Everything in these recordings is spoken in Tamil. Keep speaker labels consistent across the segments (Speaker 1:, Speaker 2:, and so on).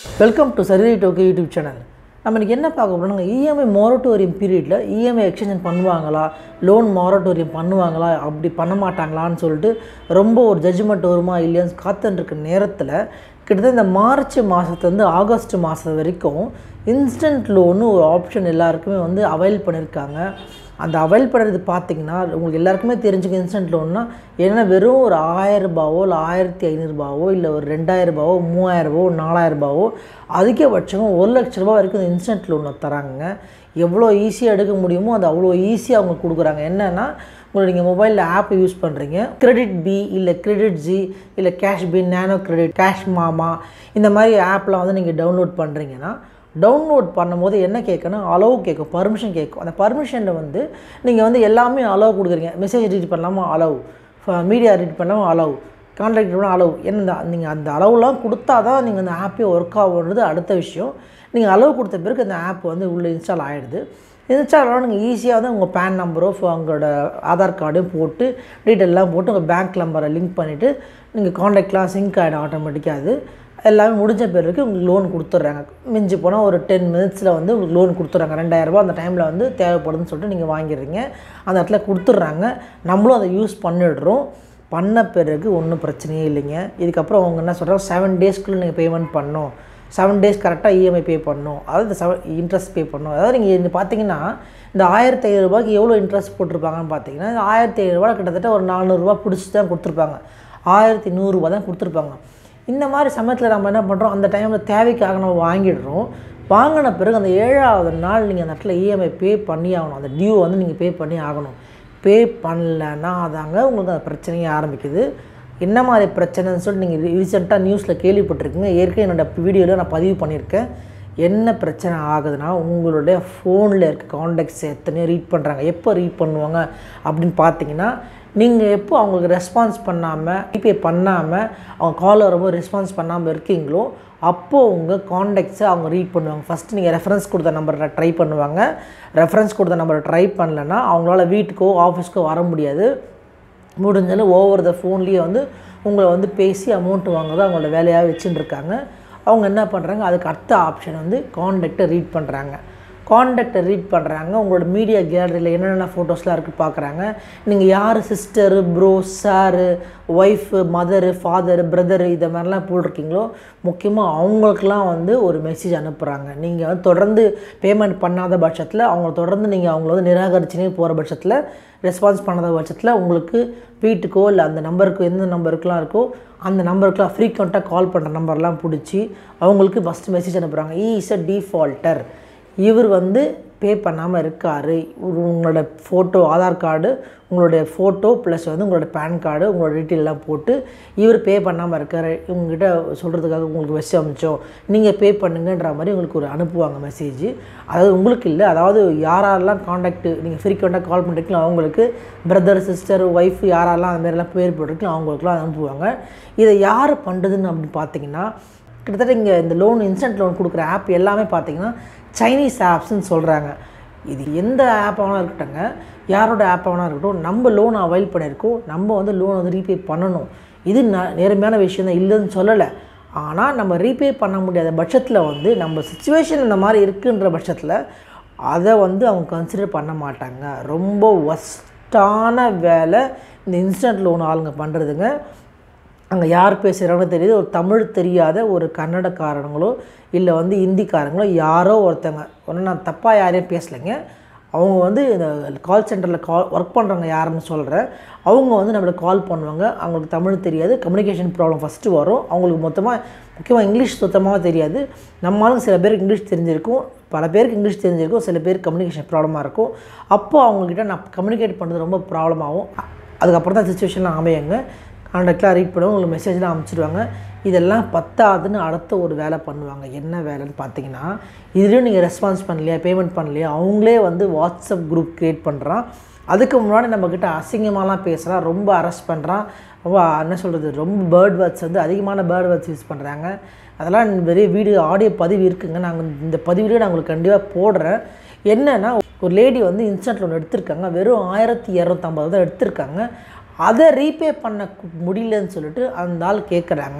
Speaker 1: வெல்கம் டு சரி டோக்கி யூடியூப் சேனல் நம்ம இன்றைக்கி என்ன பார்க்க போகிறோம்னா இஎம்ஐ மொரட்டோரியம் பீரியடில் இஎம்ஐ எக்ஸ்டென்ஷன் பண்ணுவாங்களா லோன் மொரட்டோரியம் பண்ணுவாங்களா அப்படி பண்ண மாட்டாங்களான்னு சொல்லிட்டு ரொம்ப ஒரு ஜட்ஜ்மெண்ட் வருமா இல்லையான்னு காத்துருக்க நேரத்தில் கிட்டத்தட்ட இந்த மார்ச் மாதத்துலேருந்து ஆகஸ்ட் மாதம் வரைக்கும் இன்ஸ்டன்ட் லோனு ஒரு ஆப்ஷன் எல்லாருக்குமே வந்து அவைல் பண்ணியிருக்காங்க அந்த அவைல் பண்ணுறது பார்த்தீங்கன்னா உங்களுக்கு எல்லாருக்குமே தெரிஞ்சுக்க இன்ஸ்டன்ட் லோன்னா ஏன்னா வெறும் ஒரு ஆயிரரூபாவோ இல்லை ஆயிரத்தி ஐநூறுரூபாவோ இல்லை ஒரு ரெண்டாயிரரூபாவோ மூவாயிரரூபாவோ நாலாயிரரூபாவோ அதிகபட்சமாக ஒரு லட்ச ரூபா வரைக்கும் இந்த இன்ஸ்டன்ட் லோனை தராங்க எவ்வளோ ஈஸியாக எடுக்க முடியுமோ அது அவ்வளோ ஈஸியாக அவங்க கொடுக்குறாங்க என்னென்னா உங்களை நீங்கள் மொபைலில் ஆப் யூஸ் பண்ணுறீங்க கிரெடிட் பி இல்லை கிரெடிட் ஜி இல்லை cash B nano credit cash மாமா இந்த மாதிரி ஆப்லாம் வந்து நீங்கள் டவுன்லோட் பண்ணுறீங்கன்னா டவுன்லோட் பண்ணும்போது என்ன கேட்கணும் அளவு கேட்கும் பர்மிஷன் கேட்கும் அந்த பர்மிஷனில் வந்து நீங்கள் வந்து எல்லாமே அளவு கொடுக்குறீங்க மெசேஜ் ரீட் பண்ணலாமா அளவு மீடியா ரீட் பண்ணாமல் அளவு கான்ட்ராக்ட் பண்ணால் அளவு என்ன நீங்கள் அந்த அளவுலாம் கொடுத்தா தான் நீங்கள் அந்த ஆப்பே ஒர்க் ஆகுன்றது அடுத்த விஷயம் நீங்கள் அளவு கொடுத்த பிறகு அந்த ஆப் வந்து உள்ளே இன்ஸ்டால் ஆகிடுது இன்ஸ்டால் ஆனால் நீங்கள் ஈஸியாக வந்து உங்கள் பேன் நம்பரோ உங்களோட ஆதார் கார்டையும் போட்டு டீட்டெயிலெலாம் போட்டு உங்கள் பேங்க் நம்பரை லிங்க் பண்ணிவிட்டு நீங்கள் காண்டாக்ட்லாம் சிங்க் ஆகிடும் ஆட்டோமேட்டிக்காக அது எல்லாமே முடிஞ்ச பிறகு உங்களுக்கு லோன் கொடுத்துட்றாங்க மிஞ்சி போனால் ஒரு டென் மினிட்ஸில் வந்து உங்களுக்கு லோன் கொடுத்துட்றாங்க ரெண்டாயிரரூபா அந்த டைமில் வந்து தேவைப்படுதுன்னு சொல்லிட்டு நீங்கள் வாங்கிடுறீங்க அந்த இடத்துல கொடுத்துட்றாங்க நம்மளும் அதை யூஸ் பண்ணிடுறோம் பண்ண பிறகு ஒன்றும் பிரச்சனையே இல்லைங்க இதுக்கப்புறம் அவங்க என்ன சொல்கிறாங்க செவன் டேஸ்க்குள்ளே நீங்கள் பேமெண்ட் பண்ணணும் செவன் டேஸ் கரெக்டாக இஎம்ஐ பே பண்ணணும் அதாவது செவன் இன்ட்ரெஸ்ட் பே பண்ணணும் அதாவது நீங்கள் இந்த பார்த்தீங்கன்னா இந்த ஆயிரத்தி ஐநூறுரூபாய்க்கு எவ்வளோ இன்ட்ரெஸ்ட் போட்டிருப்பாங்கன்னு பார்த்தீங்கன்னா இந்த ஆயிரத்தி ஐநூறுரூவா கிட்டத்தட்ட ஒரு நானூறுரூவா பிடிச்சி தான் கொடுத்துருப்பாங்க ஆயிரத்தி நூறுரூவா தான் கொடுத்துருப்பாங்க இந்த மாதிரி சமயத்தில் நம்ம என்ன பண்ணுறோம் அந்த டைமில் தேவைக்காக நம்ம வாங்கிடுறோம் வாங்கின பிறகு அந்த ஏழாவது நாள் நீங்கள் அந்த இடத்துல இஎம்ஐ பே பண்ணி ஆகணும் அந்த டியூ வந்து நீங்கள் பே பண்ணி ஆகணும் பே பண்ணலன்னா அதாங்க உங்களுக்கு அந்த பிரச்சனையே ஆரம்பிக்குது என்ன மாதிரி பிரச்சனைன்னு சொல்லிட்டு நீங்கள் ரீசெண்டாக நியூஸில் கேள்விப்பட்டிருக்கீங்க ஏற்கனவே என்னோடய வீடியோவில் நான் பதிவு பண்ணியிருக்கேன் என்ன பிரச்சனை ஆகுதுன்னா உங்களுடைய ஃபோனில் இருக்க காண்டாக்ட்ஸ் எத்தனையோ ரீட் பண்ணுறாங்க எப்போ ரீட் பண்ணுவாங்க அப்படின்னு பார்த்தீங்கன்னா நீங்கள் எப்போ அவங்களுக்கு ரெஸ்பான்ஸ் பண்ணாமல் ஜிபே பண்ணாமல் அவங்க கால் வரும்போது ரெஸ்பான்ஸ் பண்ணாமல் இருக்கீங்களோ அப்போது உங்கள் காண்டாக்ட்ஸை அவங்க ரீட் பண்ணுவாங்க ஃபஸ்ட்டு நீங்கள் ரெஃபரன்ஸ் கொடுத்த நம்பரை ட்ரை பண்ணுவாங்க ரெஃபரன்ஸ் கொடுத்த நம்பரை ட்ரை பண்ணலைன்னா அவங்களால வீட்டுக்கோ ஆஃபீஸ்க்கோ வர முடியாது முடிஞ்சாலும் ஓவர் த ஃபோன்லேயே வந்து உங்களை வந்து பேசி அமௌண்ட் வாங்குறது அவங்களோட வேலையாக வச்சுட்டு இருக்காங்க அவங்க என்ன பண்ணுறாங்க அதுக்கு அடுத்த ஆப்ஷன் வந்து காண்டாக்டை ரீட் பண்ணுறாங்க காண்டாக்டை ரீட் பண்ணுறாங்க உங்களோட மீடியா கேலரியில் என்னென்ன ஃபோட்டோஸ்லாம் இருக்குது பார்க்குறாங்க நீங்கள் யார் sister bro sir wife mother father brother இதை மாதிரிலாம் போட்டிருக்கீங்களோ முக்கியமாக அவங்களுக்கெல்லாம் வந்து ஒரு மெசேஜ் அனுப்புகிறாங்க நீங்கள் வந்து தொடர்ந்து பேமெண்ட் பண்ணாத பட்சத்தில் அவங்க தொடர்ந்து நீங்கள் அவங்கள வந்து நிராகரிச்சுனே போகிற பட்சத்தில் ரெஸ்பான்ஸ் பண்ணாத பட்சத்தில் உங்களுக்கு வீட்டுக்கோ இல்லை அந்த நம்பருக்கு எந்த நம்பருக்குலாம் இருக்கோ அந்த நம்பருக்குலாம் ஃப்ரீக்வெண்ட்டாக கால் பண்ணுற நம்பர்லாம் பிடிச்சி அவங்களுக்கு ஃபஸ்ட்டு மெசேஜ் அனுப்புகிறாங்க ஈ இஸ் அ டிஃபால்ட்டர் இவர் வந்து பே பண்ணாமல் இருக்கார் உங்களோட ஃபோட்டோ ஆதார் கார்டு உங்களுடைய ஃபோட்டோ ப்ளஸ் வந்து உங்களோட பேன் கார்டு உங்களோட டீட்டெயிலெலாம் போட்டு இவர் பே பண்ணாமல் இருக்கார் இவங்ககிட்ட சொல்கிறதுக்காக உங்களுக்கு மெசேஜ் அமிச்சோம் நீங்கள் பே பண்ணுங்கன்ற மாதிரி உங்களுக்கு ஒரு அனுப்புவாங்க மெசேஜ் அதாவது உங்களுக்கு இல்லை அதாவது யாரெல்லாம் காண்டாக்ட் நீங்கள் ஃப்ரீக்வெண்ட்டாக கால் பண்ணுறீங்களோ அவங்களுக்கு பிரதர் சிஸ்டர் ஒய்ஃப் யாரெல்லாம் அந்த மாதிரிலாம் பேர் போட்டிருக்கீங்களோ அவங்களுக்குலாம் அனுப்புவாங்க இதை யார் பண்ணுறதுன்னு அப்படின்னு பார்த்தீங்கன்னா கிட்டத்தட்ட இங்கே இந்த லோன் இன்ஸ்டன்ட் லோன் கொடுக்குற ஆப் எல்லாமே பார்த்தீங்கன்னா சைனீஸ் ஆப்ஸ்ன்னு சொல்கிறாங்க இது எந்த ஆப் வேணால் இருக்கட்டுங்க யாரோட ஆப் வேணால் இருக்கட்டும் நம்ம லோன் அவைல் பண்ணியிருக்கோம் நம்ம வந்து லோன் வந்து ரீபே பண்ணணும் இது ந நேர்மையான விஷயம் தான் இல்லைன்னு சொல்லலை ஆனால் நம்ம ரீபே பண்ண முடியாத பட்சத்தில் வந்து நம்ம சுச்சுவேஷன் இந்த மாதிரி இருக்குன்ற பட்சத்தில் அதை வந்து அவங்க கன்சிடர் பண்ண மாட்டாங்க ரொம்ப ஒஸ்ட்டான வேலை இந்த இன்ஸ்டன்ட் லோன் ஆளுங்க பண்ணுறதுங்க அங்கே யார் பேசுகிறாங்கன்னு தெரியுது ஒரு தமிழ் தெரியாத ஒரு கன்னடக்காரங்களோ இல்லை வந்து ஹிந்திக்காரங்களோ யாரோ ஒருத்தங்க ஒன்று நான் தப்பாக யாரையும் பேசலைங்க அவங்க வந்து இந்த கால் சென்டரில் கால் ஒர்க் பண்ணுறவங்க யாருன்னு சொல்கிறேன் அவங்க வந்து நம்மளுக்கு கால் பண்ணுவாங்க அவங்களுக்கு தமிழ் தெரியாது கம்யூனிகேஷன் ப்ராப்ளம் ஃபஸ்ட்டு வரும் அவங்களுக்கு மொத்தமாக முக்கியமாக இங்கிலீஷ் சுத்தமாக தெரியாது நம்மளும் சில பேருக்கு இங்கிலீஷ் தெரிஞ்சிருக்கும் பல பேருக்கு இங்கிலீஷ் தெரிஞ்சிருக்கும் சில பேருக்கு கம்யூனிகேஷன் ப்ராப்ளமாக இருக்கும் அப்போது அவங்கக்கிட்ட நான் கம்யூனிகேட் பண்ணுறது ரொம்ப ப்ராப்ளமாகும் அதுக்கப்புறம் தான் சுச்சுவேஷன்லாம் அமையுங்க கான்டாக்ட்லாம் ரீட் பண்ணுவாங்க உங்களுக்கு மெசேஜ்லாம் அனுப்பிச்சிடுவாங்க இதெல்லாம் பத்தாதுன்னு அடுத்த ஒரு வேலை பண்ணுவாங்க என்ன வேலைன்னு பார்த்தீங்கன்னா இதுலேயும் நீங்கள் ரெஸ்பான்ஸ் பண்ணலையா பேமெண்ட் பண்ணலையா அவங்களே வந்து வாட்ஸ்அப் குரூப் க்ரியேட் பண்ணுறான் அதுக்கு முன்னாடி நம்மக்கிட்ட அசிங்கமாலாம் பேசுகிறான் ரொம்ப அரெஸ்ட் பண்ணுறான் ரொம்ப என்ன சொல்கிறது ரொம்ப பேர்ட் வேர்ட்ஸ் வந்து அதிகமான பேர்ட் வேர்ட்ஸ் யூஸ் பண்ணுறாங்க அதெல்லாம் பெரிய வீடியோ ஆடியோ பதிவு இருக்குங்க நாங்கள் இந்த பதிவுலேயே நான் உங்களுக்கு கண்டிப்பாக போடுறேன் என்னென்னா ஒரு லேடி வந்து இன்ஸ்டன்ட் லோன் எடுத்திருக்காங்க வெறும் ஆயிரத்தி இரநூத்தம்பது தான் எடுத்திருக்காங்க அதை ரீபே பண்ண கு- முடியலன்னு சொல்லிட்டு அந்த ஆள் கேட்குறாங்க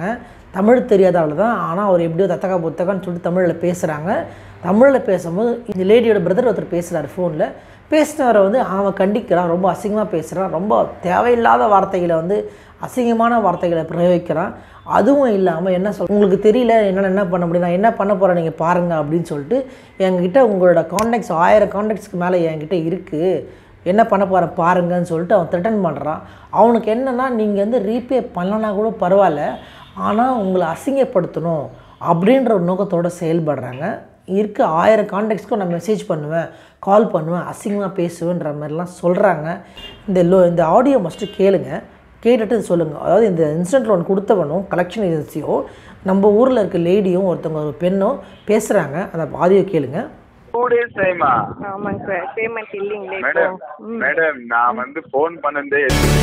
Speaker 1: தமிழ் தெரியாதால தான் ஆனால் அவர் எப்படியோ தத்தக்கா புத்தகான்னு சொல்லிட்டு தமிழில் பேசுகிறாங்க தமிழில் பேசும்போது இந்த லேடியோட பிரதர் ஒருத்தர் பேசுகிறாரு ஃபோனில் பேசினவரை வந்து அவன் கண்டிக்கிறான் ரொம்ப அசிங்கமாக பேசுகிறான் ரொம்ப தேவையில்லாத வார்த்தைகளை வந்து அசிங்கமான வார்த்தைகளை பிரயோகிக்கிறான் அதுவும் இல்லாமல் என்ன சொல் உங்களுக்கு தெரியல என்னால் என்ன பண்ண முடியும் நான் என்ன பண்ண போகிறேன் நீங்கள் பாருங்கள் அப்படின்னு சொல்லிட்டு என்கிட்ட உங்களோட காண்டாக்ட்ஸ் ஆயிரம் காண்டாக்ட்ஸ்க்கு மேலே என்கிட்ட இருக்குது என்ன பண்ண போகிறேன் பாருங்கன்னு சொல்லிட்டு அவன் த்ரெட்டன் பண்ணுறான் அவனுக்கு என்னென்னா நீங்கள் வந்து ரீபே பண்ணலனா கூட பரவாயில்ல ஆனால் உங்களை அசிங்கப்படுத்தணும் அப்படின்ற ஒரு நோக்கத்தோடு செயல்படுறாங்க இருக்க ஆயிரம் காண்டாக்ட்ஸ்க்கும் நான் மெசேஜ் பண்ணுவேன் கால் பண்ணுவேன் அசிங்கமாக பேசுவேன்ற மாதிரிலாம் சொல்கிறாங்க இந்த லோ இந்த ஆடியோ மஸ்ட்டு கேளுங்க கேட்டுட்டு சொல்லுங்கள் அதாவது இந்த இன்ஸ்டன்ட் லோன் கொடுத்தவனும் கலெக்ஷன் ஏஜென்சியோ நம்ம ஊரில் இருக்க லேடியும் ஒருத்தவங்க ஒரு பெண்ணும் பேசுகிறாங்க அந்த ஆடியோ கேளுங்க
Speaker 2: டூ டேஸ் டைமா
Speaker 3: ஆமாங்க சார் பேமெண்ட் இல்லைங்களே இப்போ
Speaker 2: மேடம்
Speaker 3: ம்
Speaker 2: மேடம் நான் வந்து ஃபோன் பண்ணதே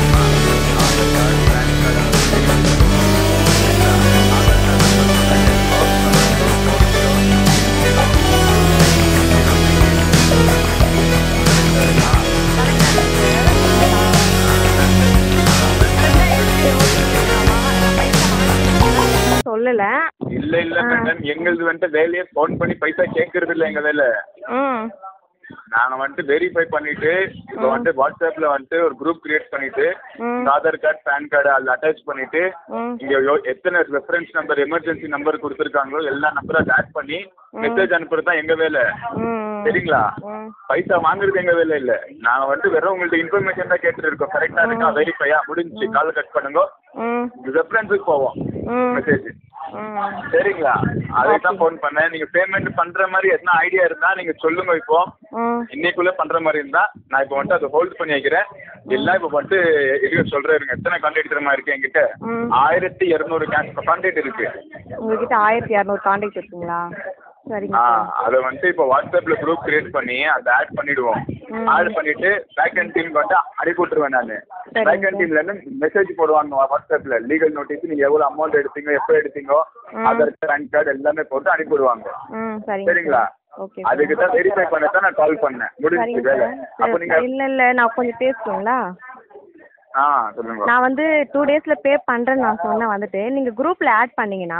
Speaker 3: சொல்லல
Speaker 2: இல்ல இல்ல மேடம் எங்களுது வந்துட்டு வேலையே ஃபோன் பண்ணி பைசா கேட்கறது இல்ல எங்க வேலை
Speaker 3: ம்
Speaker 2: நாங்க வந்துட்டு வெரிஃபை பண்ணிட்டு இப்போ வந்துட்டு வாட்ஸ்அப்ல வந்துட்டு ஒரு குரூப் கிரியேட் பண்ணிட்டு
Speaker 3: ம்
Speaker 2: ஆதார் கார்டு பேன் கார்டு அதில் அட்டாச் பண்ணிட்டு
Speaker 3: ம்
Speaker 2: இங்க எவ்வ- எத்தனை ரெஃபரன்ஸ் நம்பர் எமர்ஜென்சி நம்பர் கொடுத்துருக்காங்களோ எல்லா நம்பரும் அதை ஆட் பண்ணி மெசேஜ் அனுப்புறது தான் எங்க வேலை
Speaker 3: ம்
Speaker 2: சரிங்களா
Speaker 3: ம்
Speaker 2: பைசா வாங்குறது எங்க வேலை இல்ல நாங்க வந்துட்டு வெறும் உங்கள்ட்ட இன்ஃபர்மேஷன் தான் கேட்டுட்டு இருக்கோம் கரெக்டா இருக்கா வெரிஃபையா முடிஞ்சு கால் கட் பண்ணுங்க
Speaker 3: ம்
Speaker 2: ரெஃபரன்ஸுக்கு போவோம்
Speaker 3: ம்
Speaker 2: மெசேஜ்
Speaker 3: ம்
Speaker 2: சரிங்களா அதை தான் ஃபோன் பண்ணேன் நீங்க பேமெண்ட் பண்ற மாதிரி எத்தனை ஐடியா இருந்தா நீங்க சொல்லுங்க இப்போ
Speaker 3: ம்
Speaker 2: இன்னைக்குள்ள பண்ற மாதிரி இருந்தா நான் இப்போ வந்துட்டு அதை ஹோல்ட் பண்ணி வைக்கிறேன் எல்லாம் இப்போ வந்துட்டு இருக்க சொல்றேன் எத்தனை கான்டாக்ட் தரமா இருக்கு என்கிட்ட
Speaker 3: ம்.
Speaker 2: ஆயிரத்தி இரநூறு கான்டாக்ட் இருக்கு
Speaker 3: உங்ககிட்ட ஆயிரத்தி இரநூறு காண்டாக்ட் இருக்குங்களா சரிங்க
Speaker 2: ஆ
Speaker 3: சார்
Speaker 2: அதை வந்துட்டு இப்போ வாட்ஸ்அப்ல குரூப் கிரியேட் பண்ணி அதை ஆட் பண்ணிடுவோம் ஆட் பண்ணிட்டு பேக் அண்ட் டீம் வந்துட்டு அனுப்பி விட்டுருவேன் நான்
Speaker 3: சரிங்க.
Speaker 2: பேக் அண்ட் டீம்ல இருந்து மெசேஜ் போடுவாங்க வாட்ஸ்அப்ல லீகல் நோட்டீஸ் நீங்க எவ்வளவு அமௌண்ட் எடுத்தீங்க எப்போ எடுத்தீங்க ஆதார் பேன் கார்டு எல்லாமே போட்டு அனுப்பி விடுவாங்க
Speaker 3: ம் சரிங்க
Speaker 2: சரிங்களா
Speaker 3: ஓகே
Speaker 2: அதுக்கு தான் வெரிஃபை பண்ண தான் நான் கால் பண்ணேன் முடிஞ்சு
Speaker 3: சரிங்க
Speaker 2: வேலை
Speaker 3: சார்
Speaker 2: அப்போ நீங்க
Speaker 3: இல்லை இல்லை நான் கொஞ்சம் பேசுங்களா
Speaker 2: ஆ சொல்லுங்க
Speaker 3: நான் வந்து டூ டேஸில் பே பண்ணுறேன்னு நான் சொன்னேன் வந்துட்டு நீங்கள் குரூப்பில் ஆட் பண்ணீங்கன்னா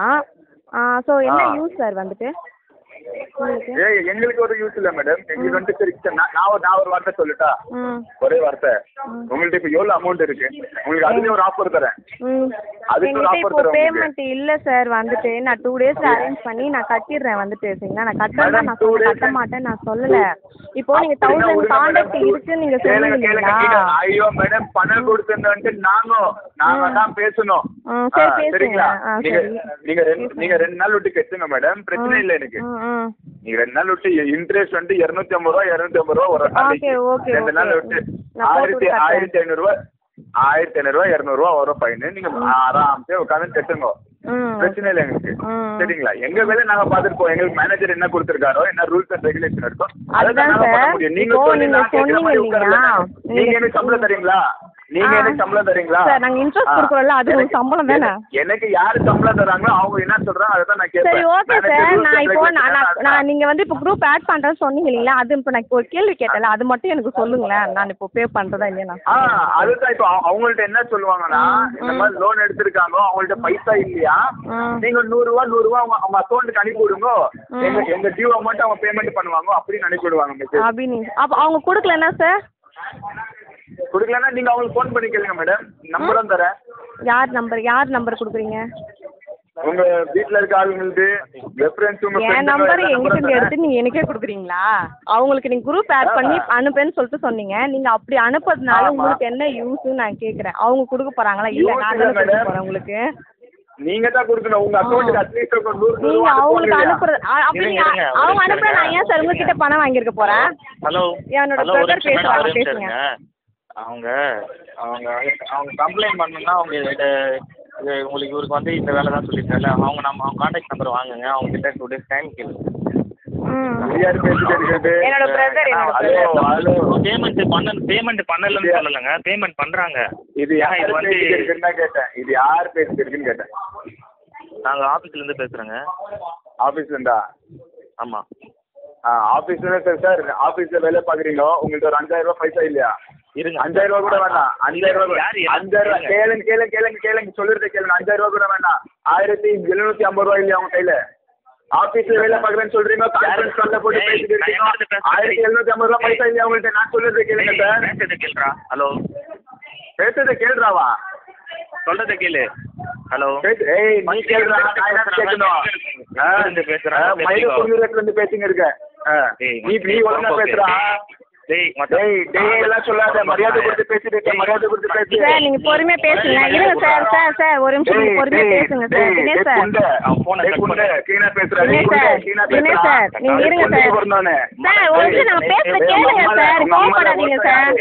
Speaker 3: ஸோ என்ன
Speaker 2: ஆ.
Speaker 3: யூஸ் சார் வந்துட்டு உங்களுக்கு
Speaker 2: ஏ எங்களுக்கு ஒரு யூஸ் இல்ல மேடம் எங்களுக்கு வந்துட்டு சரி சரி, நான் நான் ஒரு நான் ஒரு வார்த்தை சொல்லட்டா
Speaker 3: ம்
Speaker 2: ஒரே வார்த்தை உங்கள்ட்ட இப்போ எவ்வளவு அமௌண்ட் இருக்கு உங்களுக்கு அதுலயும் ஒரு ஆஃபர் தரேன்
Speaker 3: ம்
Speaker 2: அதுக்கு ஒரு
Speaker 3: என்கிட்ட
Speaker 2: offer
Speaker 3: இப்போ
Speaker 2: தரேன் உங்களுக்கு.
Speaker 3: பேமெண்ட் இல்லை சார் வந்துட்டு நான் டூ டேஸ்ல அரேஞ்ச் பண்ணி நான் கட்டிடுறேன் வந்துட்டு சரிங்களா நான் கட்டுறேன்
Speaker 2: Madam,
Speaker 3: நான்
Speaker 2: two
Speaker 3: சொன்னேன்
Speaker 2: days
Speaker 3: கட்ட மாட்டேன் நான் சொல்லல இப்போ நீங்க
Speaker 2: அப்படின்னா
Speaker 3: தௌசண்ட்
Speaker 2: விடுங்க
Speaker 3: காண்டாக்ட்
Speaker 2: madam.
Speaker 3: இருக்குன்னு நீங்க
Speaker 2: கேளுங்க,
Speaker 3: சொன்னீங்க
Speaker 2: கேளுங்க,
Speaker 3: இல்லைங்களா
Speaker 2: கேளுங்க. ஐயோ மேடம் பணம் கொடுத்துட்டு நாங்க நாங்க தான் பேசணும்
Speaker 3: ம், சரி,
Speaker 2: ஆ,
Speaker 3: பேசுங்க.
Speaker 2: சரிங்களா
Speaker 3: ஆ,
Speaker 2: நீங்க
Speaker 3: சரி.
Speaker 2: நீங்க ரெண்டு நீங்க ரெண்டு நாள் விட்டு கட்டுங்க மேடம் பிரச்சனை இல்லை எனக்கு
Speaker 3: ம் ம்
Speaker 2: நீங்க ரெண்டு நாள் விட்டு இன்ட்ரெஸ்ட் வந்து இருநூத்தி ஐம்பது ரூபா இருநூத்தி ஐம்பது ரூபா ஒரு நாளைக்கு
Speaker 3: Okay, okay,
Speaker 2: ரெண்டு நாள்
Speaker 3: okay.
Speaker 2: விட்டு
Speaker 3: நான் போட்டு
Speaker 2: ஆயிரத்தி
Speaker 3: கட்டுறேன்.
Speaker 2: ஆயிரத்தி ஐநூறு ரூபா ஆயிரத்தி ஐநூறு ரூபா இருநூறுவா வரும் ஃபைன் நீங்க ஆராம்சே உட்காந்து கட்டுங்க
Speaker 3: ம்
Speaker 2: பிரச்சனை இல்லை எங்களுக்கு
Speaker 3: ம்.
Speaker 2: சரிங்களா எங்க வேலை நாங்க பாத்துருப்போம் எங்களுக்கு மேனேஜர் என்ன கொடுத்திருக்காரோ என்ன ரூல்ஸ் அண்ட் ரெகுலேஷன் இருக்கோ அதை
Speaker 3: அதுதான்
Speaker 2: நாங்க பண்ண
Speaker 3: சார்.
Speaker 2: முடியும் நீங்க
Speaker 3: இப்போ
Speaker 2: சொல்லி
Speaker 3: நீங்க
Speaker 2: நான் கேட்கிற மாதிரி
Speaker 3: சொன்னீங்க
Speaker 2: உட்காரல.
Speaker 3: இல்லையா?
Speaker 2: நீங்க
Speaker 3: நீங்க
Speaker 2: எனக்கு சம்பளம் தரீங்களா நீங்க
Speaker 3: ஆ.
Speaker 2: எனக்கு சம்பளம் தரீங்களா
Speaker 3: சார், நாங்க interest
Speaker 2: ஆ.
Speaker 3: கொடுக்குறோம்ல, அது ஒரு
Speaker 2: எனக்கு-
Speaker 3: சம்பளம் தானே?
Speaker 2: எனக்கு யாரு சம்பளம் தராங்களோ அவங்க என்ன சொல்றாங்க அதை தான் நான் கேட்பேன்
Speaker 3: சரி ஓகே
Speaker 2: Manager
Speaker 3: சார்
Speaker 2: rules
Speaker 3: நான்
Speaker 2: and
Speaker 3: இப்போ நான்
Speaker 2: regulation
Speaker 3: நான் நான் நீங்க வந்து இப்போ குரூப் ஆட் பண்றேன்னு சொன்னீங்க இல்லைங்களா அது இப்போ நான் இப்போ ஒரு கேள்வி கேட்டல அது மட்டும் எனக்கு சொல்லுங்களேன் நான் இப்போ பே பண்றதா இல்லையா நான்
Speaker 2: ஆ அதுதான் இப்போ அவ- அவங்கள்ட்ட என்ன சொல்லுவாங்கன்னா இந்த மாதிரி லோன் எடுத்திருக்காங்க அவங்கள்ட்ட பைசா இல்லையா
Speaker 3: ம்.
Speaker 2: நீங்க நூறு ரூபா நூறு ரூபா அவங்க அவங்க அக்கௌண்ட்டுக்கு அனுப்பி விடுங்க எங்க எங்க டியூ அமௌண்ட் அவங்க பேமெண்ட் பண்ணுவாங்க அப்படின்னு அனுப்பி விடுவாங்க மெசேஜ்
Speaker 3: அப்படின்னு அப்போ அவங்க கொடுக்கலன்னா சார்
Speaker 2: கொடுக்கலன்னா நீங்க அவங்களுக்கு ஃபோன் பண்ணி கேளுங்க மேடம் நம்பரும் தரேன்
Speaker 3: யார் நம்பர் யார் நம்பர் கொடுக்குறீங்க
Speaker 2: உங்க வீட்ல இருக்க ஆளுங்களுக்கு ரெஃபரன்ஸ் உங்க
Speaker 3: என்
Speaker 2: friend
Speaker 3: நம்பர்
Speaker 2: எல்லா
Speaker 3: எங்கிட்ட
Speaker 2: number-ம்
Speaker 3: இருந்து எடுத்து நீங்க எனக்கே கொடுக்குறீங்களா அவங்களுக்கு நீங்க குரூப் ஆட் பண்ணி அனுப்புன்னு சொல்லிட்டு சொன்னீங்க நீங்க அப்படி அனுப்புறதுனால
Speaker 2: ஆமா.
Speaker 3: உங்களுக்கு என்ன யூஸ்னு நான் கேக்குறேன் அவங்க கொடுக்க போறாங்களா இல்ல
Speaker 2: Use
Speaker 3: நான்
Speaker 2: இல்ல
Speaker 3: தானே கொடுக்க
Speaker 2: madam.
Speaker 3: போறேன் உங்களுக்கு
Speaker 2: நீங்க தான் கொடுக்கணும் உங்க அக்கௌண்ட்டுக்கு அட்லீஸ்ட் ஒரு நூறு நூறு
Speaker 3: நீங்க
Speaker 2: ரூபா
Speaker 3: அவங்களுக்கு
Speaker 2: அனுப்புங்க
Speaker 3: அனுப்புறது அ- அப்படி
Speaker 4: இருங்க,
Speaker 3: நீங்க
Speaker 4: இருங்க, ஒரு
Speaker 3: அவங்க
Speaker 4: நிமிஷம்
Speaker 3: அனுப்புற நான்
Speaker 4: இருங்க.
Speaker 3: ஏன் சார் உங்ககிட்ட பணம் வாங்கியிருக்க போறேன்
Speaker 4: ஹலோ
Speaker 3: என்னோட
Speaker 4: ஹலோ ஒரு
Speaker 3: brother
Speaker 4: நிமிஷம் மேடம்
Speaker 3: பேசுறாங்க,
Speaker 4: ஒரு நிமிஷம்
Speaker 3: பேசுங்க.
Speaker 4: இருங்க அவங்க அவங்க அவங்க கம்ப்ளைண்ட் பண்ணணும்னா அவங்க இது இது உங்களுக்கு இவருக்கு வந்து இந்த வேலை தான் சொல்லியிருக்காருல்ல அவங்க நம்ம அவங்க கான்டாக்ட் நம்பர் வாங்குங்க அவங்க கிட்ட டூ டேஸ் டைம் கேளுங்க
Speaker 3: ம்.
Speaker 2: யார் பேசிட்டு இருக்கிறது
Speaker 3: என்னோட பிரதர் என்னோட
Speaker 2: ஹலோ
Speaker 3: பிரதர்
Speaker 2: ஹலோ
Speaker 4: பேமெண்ட் பண்ண பேமெண்ட் பண்ணலன்னு சொல்லலைங்க பேமெண்ட் பண்றாங்க
Speaker 2: இது
Speaker 4: ஆனா
Speaker 2: யார்
Speaker 4: இது வந்து
Speaker 2: பேசிட்டு இருக்குன்னு தான் கேட்டேன் இது யார் பேசிட்டு இருக்குன்னு கேட்டேன்
Speaker 4: நாங்க ஆபீஸ்ல இருந்து பேசுறேங்க
Speaker 2: ஆபீஸ்ல இருந்தா
Speaker 4: ஆமா
Speaker 2: ஆ ஆபீஸ்ல சார் சார் ஆபீஸ்ல வேலை பாக்குறீங்க உங்களுக்கு ஒரு அஞ்சாயிரம் ரூபாய் பைசா இல்லையா
Speaker 4: இருங்க
Speaker 2: அஞ்சாயிரம் ரூபாய் கூட வேண்டாம் அஞ்சாயிரம் ரூபாய்
Speaker 4: யார்
Speaker 2: கூட- அஞ்சாயிரம் ரூபாய் கேளுங்க கேளுங்க கேளுங்க கேளுங்க சொல்லுறத கேளுங்க அஞ்சாயிரம் ரூபாய் கூட வேண்டாம் ஆயிரத்தி எழுநூத்தி ஐம்பது ரூபாய் இல்லையா உங்க கையில ஆபீஸ்ல வேலை பாக்குறேன்னு சொல்றீங்க கான்ஃபரன்ஸ் கால்ல போட்டு
Speaker 4: ஏய்,
Speaker 2: பேசிட்டு
Speaker 4: நான்
Speaker 2: இருக்கீங்க
Speaker 4: என்னது பேசுறது?
Speaker 2: ஆயிரத்தி எழுநூத்தி ஐம்பது ரூபாய் பைசா இல்லையா உங்கள்ட்ட நான் சொல்றது கேளுங்க சார்
Speaker 4: பேசுறதை கேளுடா ஹலோ
Speaker 2: பேசுறதை கேளுறாவா
Speaker 4: சொல்றதை கேளு ஹலோ
Speaker 2: பேசு ஏய் நீ கேளுடா நான் என்ன கேட்கணும் ஆ,
Speaker 4: இருந்து பேசுறேன்,
Speaker 2: ஆ, மயிலு
Speaker 4: பேசிக்கோ.
Speaker 2: குங்குறத்துல இருந்து பேசிங்க இருக்க ஆ,
Speaker 4: டேய்,
Speaker 2: நீ நீ ஒழுங்கா
Speaker 4: ஓகே.
Speaker 2: பேசுறா
Speaker 4: டேய் மச்சான்.
Speaker 2: டேய் டேய் எல்லாம் சொல்லாத மரியாதை கொடுத்து பேசிட்டு இருக்க மரியாதை கொடுத்து பேசு
Speaker 3: சார் நீங்க பொறுமையா பேசுங்க இருங்க சார் சார் சார் ஒரு நிமிஷம் நீங்க பொறுமையா பேசுங்க சார் தினேஷ் சார்
Speaker 4: அவன் phone அ cut பண்ணு.
Speaker 3: தினேஷ் சார் தினேஷ் சார் நீங்க இருங்க சார் சார் ஒரு நிமிஷம் நாங்க பேசுற கேளுங்க சார் கோவப்படாதீங்க சார்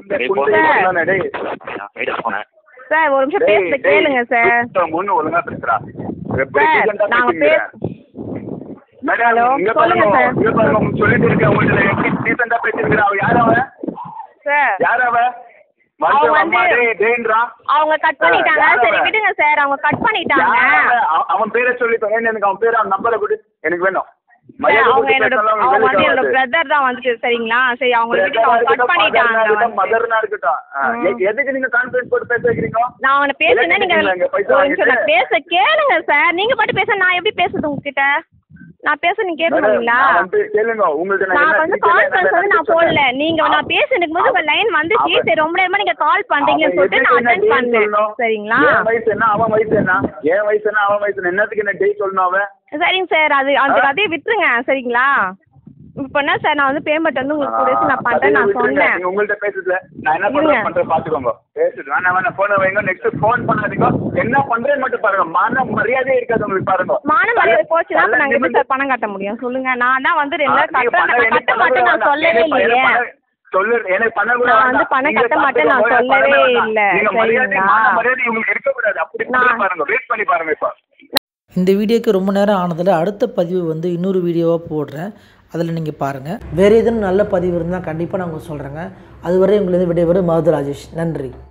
Speaker 4: நான் போயிட்டு போனேன்
Speaker 3: சார் ஒரு நிமிஷம் பேசுற கேளுங்க சார்
Speaker 2: ஒண்ணு ஒழுங்கா பேசுறா
Speaker 3: சார், நாங்க பேச-
Speaker 2: மேடம்
Speaker 3: ஹலோ,
Speaker 2: இங்க
Speaker 3: சொல்லுங்க
Speaker 2: பாருங்க
Speaker 3: சார்.
Speaker 2: இங்க பாருங்க உங்களுக்கு சொல்லிட்டு இருக்கேன் உங்கள்ட்ட எப்படி டீசெண்டா பேசிருக்கிறா அவ யார் அவ
Speaker 3: சார்
Speaker 2: யார் அவ
Speaker 3: அவங்க
Speaker 2: வந்து
Speaker 3: வந்து-
Speaker 2: அம்மா டேய் டேய்ன்றா
Speaker 3: அவங்க கட் பண்ணிட்டாங்க
Speaker 2: யார்
Speaker 3: சரி
Speaker 2: அவன்?
Speaker 3: விடுங்க சார் அவங்க கட் பண்ணிட்டாங்க
Speaker 2: யார் அவன்? அவ- அவன் பேரை சொல்லி தரேன் எனக்கு அவன் பேரை அவன் நம்பரை கொடு எனக்கு வேணும்
Speaker 3: சார்,
Speaker 2: மரியாதை
Speaker 3: அவங்க
Speaker 2: கொடுத்து
Speaker 3: என்னோட
Speaker 2: பேசலாம்,
Speaker 3: அவங்க வந்து
Speaker 2: வேலைக்கு
Speaker 3: என்னோட
Speaker 2: ஆகாது.
Speaker 3: பிரதர் தான் வந்துட்டு சரிங்களா சரி அவங்க விட்டு அவங்க கட் பண்ணிட்டாங்க வந்து.
Speaker 2: மதர்னா இருக்கட்டும் ஆ, எ- எதுக்கு நீங்க கான்ஃபரன்ஸ் போட்டு பேச வைக்கிறீங்க
Speaker 3: நான் அவனை பேசுனா நீங்க
Speaker 2: இல்லைங்க, இங்க பைசா
Speaker 3: ஒரு நிமிஷம் நான்
Speaker 2: வாங்கிட்டு.
Speaker 3: பேச கேளுங்க சார் நீங்க பாட்டு பேச நான் எப்படி பேசுறது உங்ககிட்ட நான் பேச நீங்க
Speaker 2: மேடம்,
Speaker 3: கேட்கணுங்களா
Speaker 2: நான் வந்து கேளுங்க உங்கள்ட்ட நான்
Speaker 3: நான்
Speaker 2: என்ன
Speaker 3: வந்து
Speaker 2: detail
Speaker 3: கால்
Speaker 2: என்ன
Speaker 3: பண்ண சொல்லி நான்
Speaker 2: சொன்னேன்.
Speaker 3: போடல நீங்க நான் பேசிட்டு போது உங்க லைன் வந்துச்சு
Speaker 2: அவன்
Speaker 3: சரி ரொம்ப நேரமா நீங்க கால் பண்றீங்கன்னு
Speaker 2: அவன்
Speaker 3: சொல்லிட்டு நான்
Speaker 2: எதுக்கு என்ன
Speaker 3: அட்டன்
Speaker 2: date
Speaker 3: பண்ணேன்
Speaker 2: சொல்லணும்?
Speaker 3: சரிங்களா
Speaker 2: என் வயசு என்ன அவன் வயசு என்ன என் வயசு என்ன அவன் வயசு என்ன என்னத்துக்கு என்ன டேட் சொல்லணும் அவன்
Speaker 3: சரிங்க சார் அது அந்த
Speaker 2: ஆ?
Speaker 3: கதையை விட்டுருங்க சரிங்களா இப்போ என்ன சார் நான் வந்து பேமெண்ட் வந்து உங்களுக்கு டூ டேஸ் நான்
Speaker 2: அதே
Speaker 3: பண்றேன் நான்
Speaker 2: விட்டுருங்க.
Speaker 3: சொன்னேன்
Speaker 2: நீங்க உங்கள்ட்ட பேசுறதுல நான் என்ன
Speaker 3: இருங்க.
Speaker 2: பண்றேன் பண்றேன் பாத்துக்கோங்க பேசுது வேணாம் வேணாம் போன வைங்க நெக்ஸ்ட் ஃபோன் பண்ணாதீங்க என்ன பண்றேன்னு மட்டும் பாருங்க மான மரியாதையே இருக்காது உங்களுக்கு பாருங்க
Speaker 3: மான மரியாதை போச்சுன்னா அப்ப
Speaker 2: தலை
Speaker 3: நாங்க எப்படி
Speaker 2: நிமிர்ந்து-
Speaker 3: சார் பணம் கட்ட முடியும் சொல்லுங்க நான் தான் வந்து ரெண்டு
Speaker 2: ஆ,
Speaker 3: நாள்
Speaker 2: நீங்க
Speaker 3: கட்டுறேன்
Speaker 2: பண்ண-
Speaker 3: நான்
Speaker 2: எனக்கு
Speaker 3: கட்ட
Speaker 2: பண்ண
Speaker 3: மாட்டேன் நான்
Speaker 2: கூட
Speaker 3: சொல்லவே
Speaker 2: வேண்டாம். எனக்கு
Speaker 3: இல்லையே
Speaker 2: பண்ண- சொல்லு எனக்கு பண்ண கூட
Speaker 3: நான் வந்து
Speaker 2: வேண்டாம்.
Speaker 3: பணம்
Speaker 2: நீங்க
Speaker 3: கட்ட மாட்டேன் நான்
Speaker 2: சாப்பிட்டு போய்
Speaker 3: சொல்லவே
Speaker 2: பண்ண வேண்டாம்.
Speaker 3: இல்ல,
Speaker 2: நீங்க மரியாதை
Speaker 3: சரிங்களா?
Speaker 2: மான மரியாதை உங்களுக்கு இருக்கக்கூடாது அப்படி
Speaker 3: நான்-
Speaker 2: பாருங்க வெயிட் பண்ணி பாருங்க இப்போ
Speaker 1: இந்த வீடியோக்கு ரொம்ப நேரம் ஆனதில் அடுத்த பதிவு வந்து இன்னொரு வீடியோவாக போடுறேன் அதில் நீங்கள் பாருங்கள் வேறு எதுவும் நல்ல பதிவு இருந்தால் கண்டிப்பாக நான் உங்களுக்கு சொல்கிறேங்க அதுவரை உங்களிருந்து விடைபெறும் மருது ராஜேஷ் நன்றி